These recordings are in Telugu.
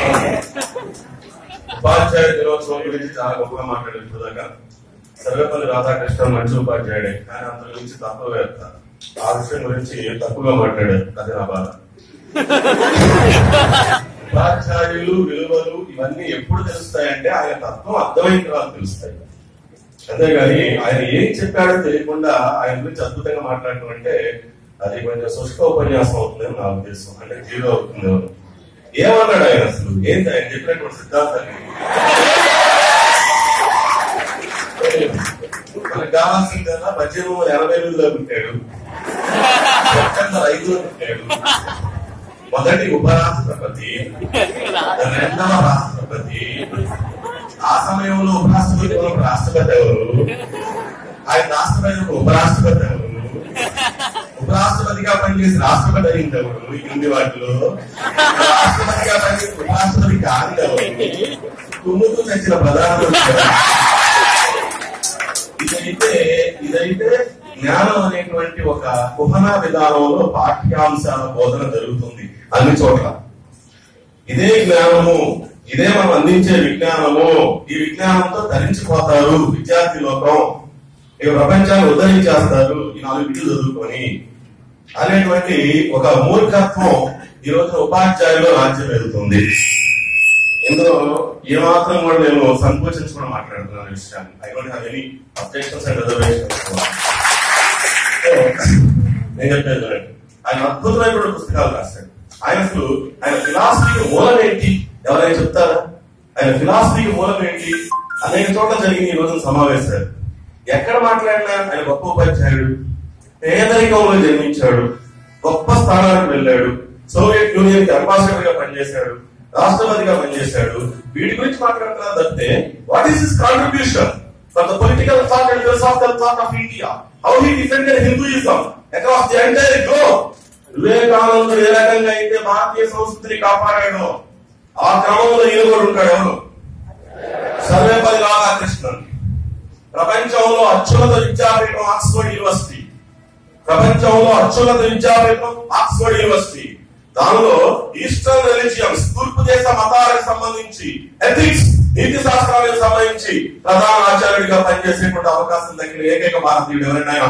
ఉపాధ్యాయ దినోత్సవం గురించి చాలా గొప్పగా మాట్లాడారు ఇప్పుడు దాకా సర్వేపల్లి రాధాకృష్ణ మంచి ఉపాధ్యాయుడే కానీ అంత గురించి తక్కువేత్త ఆ విషయం గురించి తక్కువగా మాట్లాడారు అది నా బాధ ఉపాధ్యాయులు విలువలు ఇవన్నీ ఎప్పుడు తెలుస్తాయంటే ఆయన తత్వం అర్థమైన తర్వాత తెలుస్తాయి అంతేగాని ఆయన ఏం చెప్పాడో తెలియకుండా ఆయన గురించి అద్భుతంగా మాట్లాడటం అంటే అది కొంచెం శుష్క ఉపన్యాసం అవుతుందని నా ఉద్దేశం అంటే జీరో అవుతుంది ఏమన్నాడు ఆయన అసలు ఏంటి ఆయన చెప్పినటువంటి సిద్ధాంతాన్ని మనకు కావాల్సింది కదా పద్దెనిమిది వందల ఎనభై ఎనిమిదిలో పుట్టాడు సెప్టెంబర్ ఐదులో పుట్టాడు మొదటి ఉపరాష్ట్రపతి రెండవ రాష్ట్రపతి ఆ సమయంలో ఉపరాష్ట్రపతి ఎవరు రాష్ట్రపతి ఎవరు ఆయన రాష్ట్రపతి ఒక ఉపరాష్ట్రపతి ఎవరు ఉపరాష్ట్రపతిగా పనిచేసి రాష్ట్రపతి అయింది ఎవరు ఈ కింది వాటిలో రాష్ట్రపతిగా పనిచేసి ఉపరాష్ట్రపతి కాదు ఎవరు తుమ్ముతూ తెచ్చిన ప్రధానమంత్రి ఎవరు? ఇదైతే ఇదైతే జ్ఞానం అనేటువంటి ఒక కుహన విధానంలో పాఠ్యాంశాల బోధన జరుగుతుంది అన్ని చోట్ల ఇదే జ్ఞానము ఇదే మనం అందించే విజ్ఞానము ఈ విజ్ఞానంతో ధరించిపోతారు విద్యార్థి లోకం ఇక ప్రపంచాన్ని ఉద్ధరించేస్తారు ఈ నాలుగు విధులు చదువుకొని అనేటువంటి ఒక మూర్ఖత్వం ఈ రోజు ఉపాధ్యాయులు రాజ్యం వెళ్తుంది ఇందులో ఏమాత్రం కూడా నేను సంకోచించుకుని మాట్లాడుతున్నాను ఈ విషయాన్ని I don't have any objections and reservations నేను చెప్పేది చూడండి. ఆయన అద్భుతమైనటువంటి పుస్తకాలు రాశాడు ఆయన అసలు ఆయన ఫిలాసఫీకి మూలం ఏంటి ఎవరైనా చెప్తారా ఆయన ఫిలాసఫీకి మూలం ఏంటి అనేక చోట్ల జరిగిన ఈ రోజున సమావేశాలు ఎక్కడ మాట్లాడినా ఆయన గొప్ప ఉపాధ్యాయుడు పేదరికంలో జన్మించాడు గొప్ప స్థానానికి వెళ్ళాడు సోవియట్ యూనియన్ కి అంబాసిడర్ గా పనిచేశాడు రాష్ట్రపతిగా పనిచేశాడు వీటి గురించి మాట్లాడుతున్నారు తప్పితే what is his contribution for the political thought and philosophical thought of India how he defended Hinduism across the entire globe వివేకానందుడు ఏ రకంగా అయితే భారతీయ సంస్కృతిని కాపాడాడో ఆ క్రమంలో ఈయన కూడా ఉంటాడు ఎవరు సర్వేపల్లి రాధాకృష్ణన్ ప్రపంచంలో అత్యున్నత విద్యాపీఠం ఆక్స్ఫర్డ్ యూనివర్సిటీ ప్రపంచంలో అత్యున్నత విద్యాపీఠం ఆక్స్ఫర్డ్ యూనివర్సిటీ దానిలో ఈస్టర్న్ రిలీజియన్స్ తూర్పు దేశ మతాలకు సంబంధించి ఎథిక్స్ నీతి శాస్త్రాలకు సంబంధించి ప్రధాన ఆచార్యుడిగా పనిచేసేటువంటి అవకాశం దక్కిన ఏకైక భారతీయుడు ఎవరైనా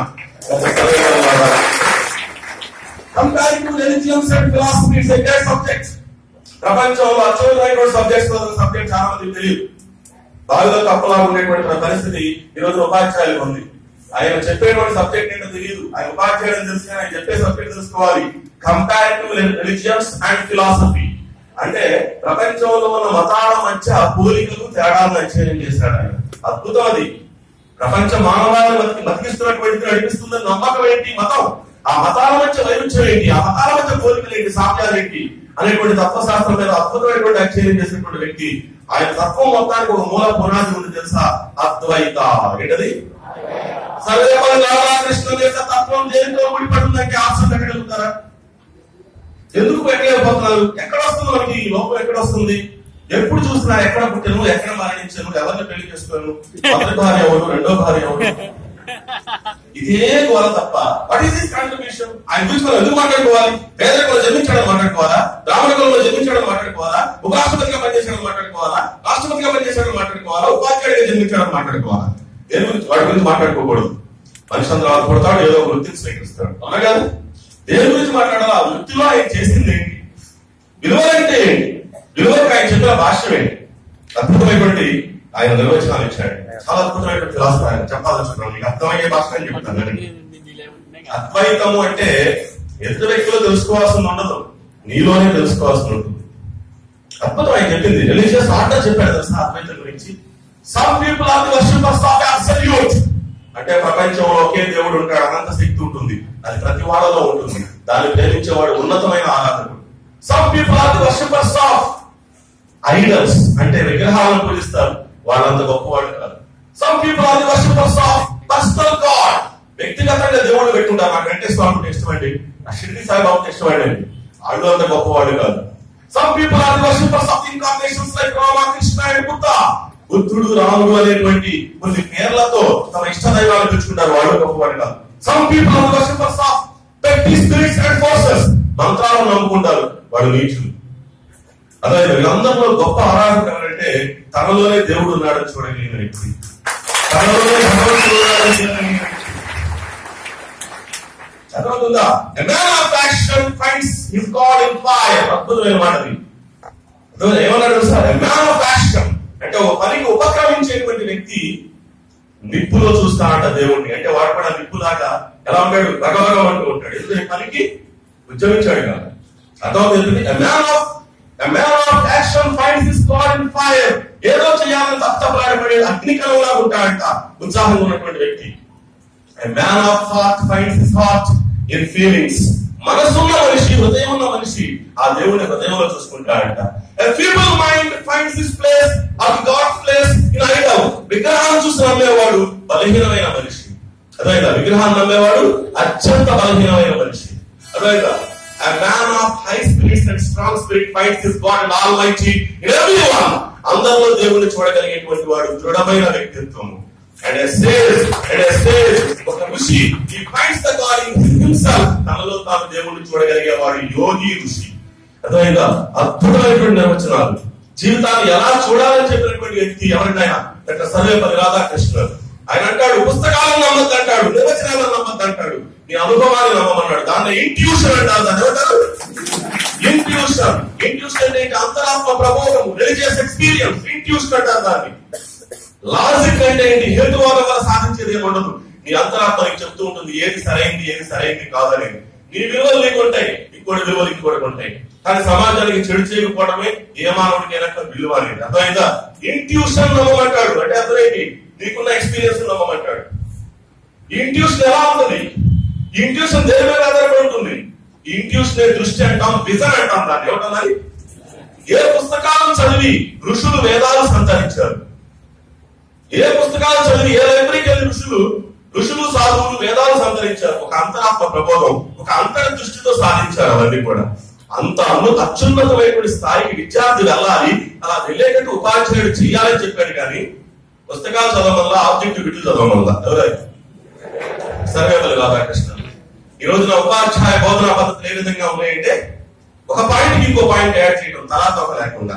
comparing to religions and philosophy it's a great subject ప్రపంచంలో అత్యున్నతమైనటువంటి సబ్జెక్ట్స్ సబ్జెక్ట్ చాలా మందికి తెలియదు బావిలో కప్పలా ఉండేటువంటి పరిస్థితి ఈ రోజు ఉపాధ్యాయులకు ఉంది ఆయన చెప్పేటువంటి సబ్జెక్ట్ ఏంటో తెలియదు ఆయన ఉపాధ్యాయుడు తెలిసి ఆయన చెప్పే సబ్జెక్ట్ తెలుసుకోవాలి కంపారిటివ్ రిలీజియన్స్ అండ్ ఫిలాసఫీ అంటే ప్రపంచంలో ఉన్న మతాల మధ్య పోలికలు తేడాలను అధ్యయనం చేశాడు ఆయన అద్భుతం అది ప్రపంచ మానవాళిని బతికి బతికిస్తున్నటువంటి నడిపిస్తుందని నమ్మకం ఏంటి మతం ఆ మతాల మధ్య వైరుధ్యం ఏంటి ఆ మతాల మధ్య పోలికలు ఏంటి సామ్యాలు ఏంటి అనేటువంటి తత్వశాస్త్రం మీద అద్భుతమైనటువంటి అధ్యయనం చేసినటువంటి వ్యక్తి ఆయన తత్వం మొత్తానికి ఒక మూల పునాది ఉంది తెలుసా అద్వైత ఏంటది సర్వేపల్లి రాధాకృష్ణ యొక్క తత్వం దేనితో ముడిపడుతుందంటే ఆప్షన్ పెట్టగలుగుతారా ఎందుకు పెట్టలేకపోతున్నారు ఎక్కడ వస్తుంది మనకి ఈ లోపం ఎక్కడ వస్తుంది ఎప్పుడు చూసినా ఎక్కడ పుట్టాను ఎక్కడ మరణించాను ఎవరిని పెళ్లి చేసుకోను మొదటి భార్య ఎవరు రెండో భార్య ఎవరు ఇదే గోల తప్ప వాట్ ఈస్ దిస్ కాంట్రిబ్యూషన్ ఆయన గురించి మనం ఎందుకు మాట్లాడుకోవాలి పేదరికంలో జన్మించడం మాట్లాడుకోవాలా బ్రాహ్మణ కులంలో జన్మించడం మాట్లాడుకోవాలా ఉపరాష్ట్రపతిగా పనిచేసడం మాట్లాడుకోవాలా రాష్ట్రపతిగా పనిచేసడం మాట్లాడుకోవాలా ఉపాధ్యాయుడిగా జన్మించడం మాట్లాడుకోవాలా దేని గురించి వాటి గురించి మాట్లాడుకోకూడదు మనిషి అందరూ ఆదుపడతాడు ఏదో ఒక వృత్తిని స్వీకరిస్తాడు అవునా కాదు దేని గురించి మాట్లాడాలి ఆ వృత్తిలో ఆయన చేసింది ఏంటి విలువలంటే ఏంటి విలువలకు ఆయన చెప్పిన భాష్యం ఏంటి అద్భుతమైనటువంటి ఆయన నిర్వచనాలు ఇచ్చాడు చాలా అద్భుతమైనటువంటి ఫిలాసఫీ ఆయన చెప్పాలనుకుంటున్నాను మీకు అర్థమయ్యే భాష అని చెప్తాను వినండి. అద్వైతము అంటే ఎదుటి వ్యక్తులు తెలుసుకోవాల్సింది ఉండదు నీలోనే తెలుసుకోవాల్సింది ఉంటుంది అద్భుతం ఆయన చెప్పింది రిలీజియస్ ఆర్డర్ చెప్పాడు తెలుసా అద్వైతం గురించి some people are the worshippers of absolute అంటే ప్రపంచంలో ఒకే దేవుడు ఉంటాడు అనంత శక్తి ఉంటుంది అది ప్రతి వాళ్ళలో ఉంటుంది దాన్ని ప్రేమించేవాడు ఉన్నతమైన ఆరాధకుడు some people are the worshippers of idols అంటే విగ్రహాలను పూజిస్తారు వాళ్ళంత గొప్పవాళ్ళు కాదు some people are the worshippers of personal god వ్యక్తిగతంగా దేవుడు పెట్టుంటారు నాకు వెంకటేశ్వర ఇష్టమండి ఆ షిరిడి సాయిబాబుకి ఇష్టమండి వాళ్ళు అంత గొప్పవాళ్ళు కాదు some people are the worshippers of incarnations like Ramakrishna and Buddha బుద్ధుడు రాముడు అనేటువంటి కొన్ని పేర్లతో తమ ఇష్ట దైవాలు తెచ్చుకుంటారు వాళ్ళు గొప్పవాళ్ళు కాదు some people are the worshippers of petty spirits and forces మంత్రాలను నమ్ముకుంటారు వాళ్ళు నీచులు అదే వీళ్ళందరిలో గొప్ప ఆరాధన ఎవరంటే తనలోనే దేవుడు ఉన్నాడని చూడగలిగిన వ్యక్తి తనలోనే భగవంతుడు ఉన్నాడని చూడగలిగిన వ్యక్తి చదవతుందా A man of action finds his God in fire. అద్భుతమైన మాట ఇది. అర్థమైందా? ఏమన్నాడు సార్ మ్యాన్ ఆఫ్ యాక్షన్ అంటే ఒక పనికి ఉపక్రమించేటువంటి వ్యక్తి నిప్పులో చూస్తానంట దేవుణ్ణి అంటే వాడు కూడా నిప్పులాగా ఎలా ఉంటాడు రగరగ అంటూ ఉంటాడు ఎందుకంటే పనికి ఉద్యమించాడు కదా అర్థమవుతుంది man of man of action finds his god in fire ఏదో చేయాలని తప్పలాడబడే అగ్నికరంలా ఉంటాడంట ఉత్సాహంగా ఉన్నటువంటి వ్యక్తి man of heart finds his heart in feelings మనసున్న మనిషి హృదయం ఉన్న మనిషి ఆ దేవుని హృదయంలో చూసుకుంటాడంట people mind finds his place of god place in idol విగ్రహాన్ని చూసి నమ్మేవాడు బలహీనమైన మనిషి అదేగా విగ్రహాన్ని నమ్మేవాడు అత్యంత బలహీనమైన మనిషి అదేగా A man of high spirits and strong spirit finds his God and Almighty in everyone. అందరిలో దేవుణ్ణి చూడగలిగేటువంటి వాడు దృఢమైన వ్యక్తిత్వము అండ్ సేజ్ అండ్ సేజ్ ఒక ఋషి ఈ finds the god in himself తనలో తాను దేవుణ్ణి చూడగలిగేవాడు యోగి ఋషి అర్థమైందా అద్భుతమైనటువంటి నిర్వచనాలు జీవితాన్ని ఎలా చూడాలని చెప్పినటువంటి వ్యక్తి ఎవరంటే ఆయన డాక్టర్ సర్వేపల్లి రాధాకృష్ణ ఆయన అంటాడు పుస్తకాలను నమ్మద్దు అంటాడు నిర్వచనాలను నమ్మద్దు అంటాడు నీ అనుభవాన్ని నమ్మమన్నాడు దాన్ని ఇంట్యూషన్ అంటారు దాన్ని ఏమంటారు ఇంట్యూషన్ ఇంట్యూషన్ అంటే ఏంటి? అంతరాత్మ ప్రబోధం రిలీజియస్ ఎక్స్పీరియన్స్ ఇంట్యూషన్ అంటారు దాన్ని లాజిక్ అంటే ఏంటి హేతువాదం వల్ల సాధించేది ఏమి ఉండదు నీ అంతరాత్మ నీకు చెప్తూ ఉంటుంది ఏది సరైంది ఏది సరైంది కాదని నీ విలువలు నీకు ఉంటాయి ఇంకోటి విలువలు ఇంకోటి ఉంటాయి కానీ సమాజానికి చెడు చేయకపోవడమే ఏ మానవుడికైనా విలువ అనేది అర్థమైందా ఇంట్యూషన్ నమ్మమంటాడు అంటే అర్థమైంది నీకున్న ఎక్స్పీరియన్స్ నమ్మమంటాడు ఇంట్యూషన్ ఎలా ఉంటుంది ఇంట్యూషన్ దేని మీద ఆధారపడి ఉంటుంది ఇంట్యూషన్ దృష్టి అంటాం విజన్ అంటాం దాన్ని ఏమంటాం ఏ పుస్తకాలను చదివి ఋషులు వేదాలు సంతరించారు ఏ పుస్తకాలు చదివి ఏ లైబ్రరీకి వెళ్ళి ఋషులు ఋషులు సాధువులు వేదాలు సంతరించారు ఒక అంతరాత్మ ప్రబోధం ఒక అంతర దృష్టితో సాధించారు అవన్నీ కూడా అంత అను అత్యున్నతమైనటువంటి స్థాయికి విద్యార్థి వెళ్ళాలి అలా వెళ్ళేటట్టు ఉపాధ్యాయుడు చేయాలని చెప్పాడు కానీ పుస్తకాలు చదవడం వల్ల ఆబ్జెక్టివ్ బిట్లు చదవడం వల్ల ఎవరైనా సర్వేపల్లి రాధాకృష్ణ ఈ రోజున ఉపాధ్యాయ బోధనా పద్ధతులు ఏ విధంగా ఉన్నాయంటే ఒక పాయింట్ ఇంకో పాయింట్ యాడ్ చేయడం తర్వాత ఒక లేకుండా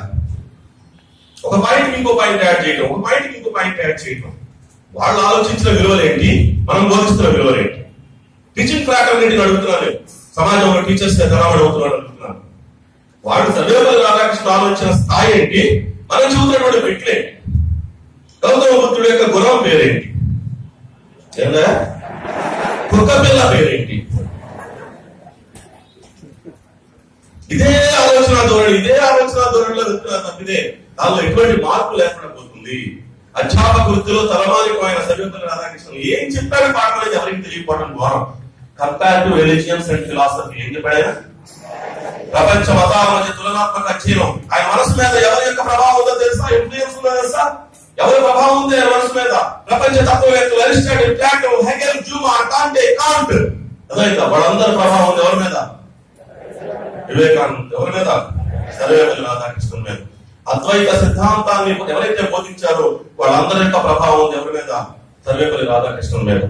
ఒక పాయింట్ ఇంకో పాయింట్ యాడ్ చేయడం ఒక పాయింట్ ఇంకో పాయింట్ యాడ్ చేయడం వాళ్ళు ఆలోచించిన విలువలు ఏంటి మనం బోధిస్తున్న విలువలు ఏంటి టీచింగ్ ఫ్రాటర్నిటీని అడుగుతున్నాను నేను. సమాజంలో టీచర్స్ ఎలా అడుగుతున్నాను అడుగుతున్నాను వాళ్ళు సర్వేపల్లి రాధాకృష్ణ ఆలోచించిన స్థాయి ఏంటి మనం చూస్తున్నటువంటి మెట్లే గౌతమ బుద్ధుడు యొక్క గుణం పేరేంటి ఏందా కుక్క పిల్ల పేరేంటి ఇదే ఆలోచన ధోరణి ఇదే ఆలోచన ధోరణిలో వెళ్తున్నారు తప్పితే దానిలో ఎటువంటి మార్పు లేకుండా పోతుంది అధ్యాపక వృత్తిలో తలమానికమైన సర్వేపల్లి రాధాకృష్ణ ఏం చెప్పారు పాఠం అనేది ఎవరికి తెలియకపోవడం ఘోరం compare to religions and philosophy ఏం చెప్పాడు ప్రపంచ మతాల మధ్య తులనాత్మక అధ్యయనం ఆయన మనసు మీద ఎవరి యొక్క ప్రభావం ఉందో తెలుసా ఇన్ఫ్లుయెన్స్ ఉందో తెలుసా ఎవరి ప్రభావం ఉంది ఆయన మనసు మీద ప్రపంచ తత్వవేత్తలు అరిస్టాటిల్ ప్లాటో హెగెల్ జూమా కాంటే కాంట్ అదైతే వాళ్ళందరి ప్రభావం ఉంది ఎవరి మీద వివేకానంద ఎవరి మీద సర్వేపల్లి రాధాకృష్ణన్ మీద అద్వైత సిద్ధాంతాన్ని ఎవరైతే బోధించారో వాళ్ళందరి యొక్క ప్రభావం ఉంది ఎవరి మీద సర్వేపల్లి రాధాకృష్ణన్ మీద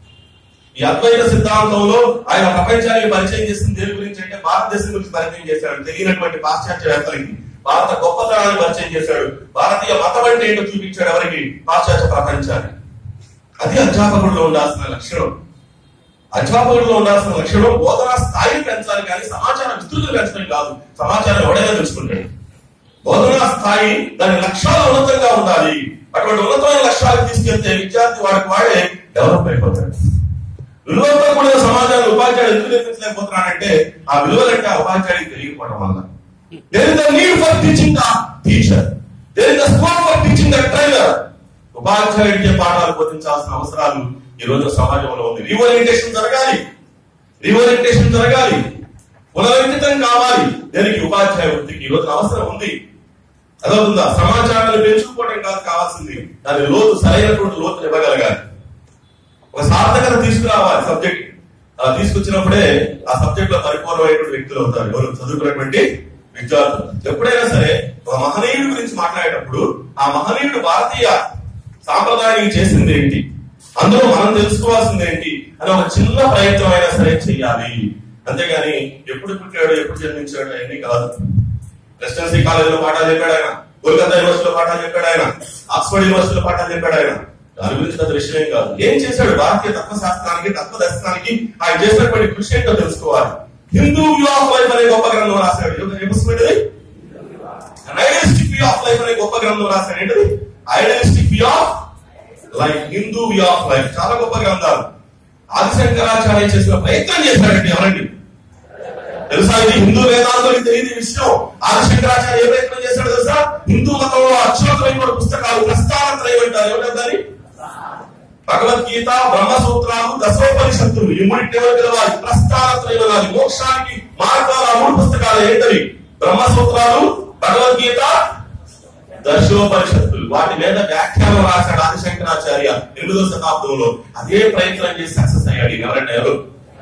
ఈ అద్వైత సిద్ధాంతంలో ఆయన ప్రపంచానికి పరిచయం చేసిన దేని గురించి అంటే భారతదేశం గురించి పరిచయం చేశాడు తెలియనటువంటి పాశ్చాత్యవేత్తలకి భారత గొప్పతనాన్ని పరిచయం చేశాడు భారతీయ మతం అంటే ఏంటో చూపించాడు ఎవరికి పాశ్చాత్య ప్రపంచాన్ని అది అధ్యాపకుడిలో ఉండాల్సిన లక్షణం అధ్యాపకుడిలో ఉండాల్సిన లక్షణం బోధనా స్థాయిని పెంచాలి కానీ సమాచారం విస్తృతిని పెంచడం కాదు సమాచారం ఎవడైనా తెలుసుకుంటాడు బోధనా స్థాయి దాని లక్ష్యాలు ఉన్నతంగా ఉండాలి అటువంటి ఉన్నతమైన లక్ష్యాలు తీసుకెళ్తే విద్యార్థి వాడికి వాడే డెవలప్ అయిపోతాడు విలువలతో కూడిన సమాజాన్ని ఉపాధ్యాయుడు ఎందుకు నిర్మించలేకపోతున్నాడంటే ఆ విలువలంటే ఆ ఉపాధ్యాయుడికి తెలియకపోవడం వల్ల there is the need for teaching the teacher there is the scope for teaching the trainer ఉపాధ్యాయుడికి పాఠాలు బోధించాల్సిన అవసరాలు ఈ రోజు సమాజంలో ఉంది రీఓరియంటేషన్ జరగాలి రీఓరియంటేషన్ జరగాలి పునరంకితం కావాలి దానికి ఉపాధ్యాయ వృత్తికి ఈ రోజు అవసరం ఉంది అదవుతుందా సమాచారాన్ని పెంచుకోవడం కాదు కావాల్సింది దాని లోతు సరైనటువంటి లోతులు ఇవ్వగలగాలి ఒక సార్థకత తీసుకురావాలి సబ్జెక్ట్ అలా తీసుకొచ్చినప్పుడే ఆ సబ్జెక్ట్ లో పరిపూర్ణమైనటువంటి వ్యక్తులు అవుతారు ఎవరు చదువుకున్నటువంటి విద్యార్థులు ఎప్పుడైనా సరే ఒక మహనీయుడి గురించి మాట్లాడేటప్పుడు ఆ మహనీయుడు భారతీయ సాంప్రదాయానికి చేసింది ఏంటి అందులో మనం తెలుసుకోవాల్సింది ఏంటి అని ఒక చిన్న ప్రయత్నం అయినా సరే చెయ్యాలి అంతేగాని ఎప్పుడు పుట్టాడు ఎప్పుడు జన్మించాడు అవన్నీ కాదు రెసిడెన్సీ కాలేజీలో పాఠాలు చెప్పాడు ఆయన కోల్కతా యూనివర్సిటీలో పాఠాలు చెప్పాడు ఆయన ఆక్స్ఫర్డ్ యూనివర్సిటీలో పాఠాలు చెప్పాడు ఆయన దాని గురించి పెద్ద విషయం ఏం కాదు ఏం చేశాడు భారతీయ తత్వశాస్త్రానికి తత్వదర్శనానికి ఆయన చేసినటువంటి కృషి ఏంటో తెలుసుకోవాలి హిందూ వ్యూ ఆఫ్ లైఫ్ అనే గొప్ప గ్రంథం రాశాడు ఏ పుస్తకం ఏంటిది ఐడియలిస్టిక్ వ్యూ ఆఫ్ లైఫ్ అనే గొప్ప గ్రంథం రాశాడు ఏంటిది idealistic view of life Hindu view of life చాలా గొప్ప గ్రంథాలు ఆదిశంకరాచార్య చేసిన ప్రయత్నం చేశాడండి ఎవరండి తెలుసా ఇది హిందూ వేదాంతులకు తెలియని విషయం ఆదిశంకరాచార్య ఏ ప్రయత్నం చేశాడు తెలుసా హిందూ మతంలో అక్షరత్రయమైన పుస్తకాలు ప్రస్థానత్రయం అంటారు ఏమంటారు దాన్ని భగవద్గీత బ్రహ్మసూత్రాలు దశోపనిషత్తులు ఈ మూడింటి ఎవరు పిలవాలి ప్రస్థానత్రయం అది మోక్షానికి మార్గాల ఆ మూడు పుస్తకాలు ఏంటవి బ్రహ్మసూత్రాలు భగవద్గీత దశోపనిషత్తులు వాటి మీద వ్యాఖ్యానం రాశాడు ఆదిశంకరాచార్య ఎనిమిదో శతాబ్దంలో అదే ప్రయత్నం చేసి సక్సెస్ అయ్యాడు ఈయన ఎవరంటే ఎవరు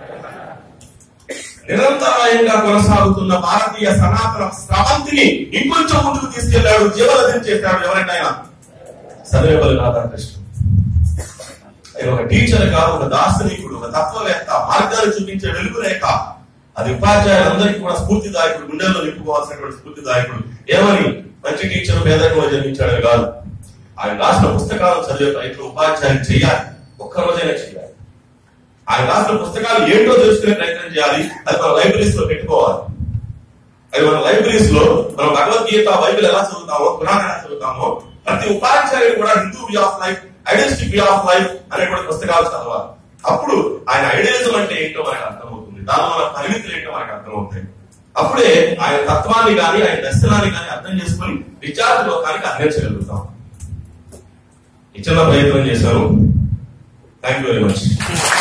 నిరంతరాయంగా కొనసాగుతున్న భారతీయ సనాతన స్రవంతిని ఇంకొంచెం ముందుకు తీసుకెళ్లాడు జీవనదిని చేశాడు ఎవరంటే ఆయన సర్వేపల్లి రాధాకృష్ణ ఆయన ఒక టీచర్ కాదు ఒక దార్శనికుడు ఒక తత్వవేత్త మార్గాన్ని చూపించే వెలుగు రేఖ అది ఉపాధ్యాయులందరికీ కూడా స్ఫూర్తిదాయకుడు గుండెల్లో నింపుకోవాల్సినటువంటి స్ఫూర్తిదాయకుడు ఏమని మంచి టీచర్ పేదరికంలో జన్మించాడని కాదు ఆయన రాసిన పుస్తకాలను చదివే ప్రయత్నం ఉపాధ్యాయులు చేయాలి ఒక్క రోజైనా చేయాలి ఆయన రాసిన పుస్తకాలు ఏంటో తెలుసుకునే ప్రయత్నం చేయాలి అది మన లైబ్రరీస్ లో పెట్టుకోవాలి అది మన లైబ్రరీస్ లో మనం భగవద్గీత బైబిల్ ఎలా చదువుతామో పురాణం ఎలా చదువుతామో ప్రతి ఉపాధ్యాయుడు కూడా Hindu view of life identity view of life అనేటువంటి పుస్తకాలు చదవాలి అప్పుడు ఆయన ఐడియలిజం అంటే ఏంటో మనకు అర్థమవుతుంది దానిలో మన పరిమితులు ఏంటో మనకు అర్థమవుతాయి అప్పుడే ఆయన తత్వాన్ని కానీ ఆయన దర్శనాన్ని కానీ అర్థం చేసుకొని విద్యార్థి లోకానికి అందించగలుగుతాం ఈ చిన్న ప్రయత్నం చేశాను థ్యాంక్ యూ వెరీ మచ్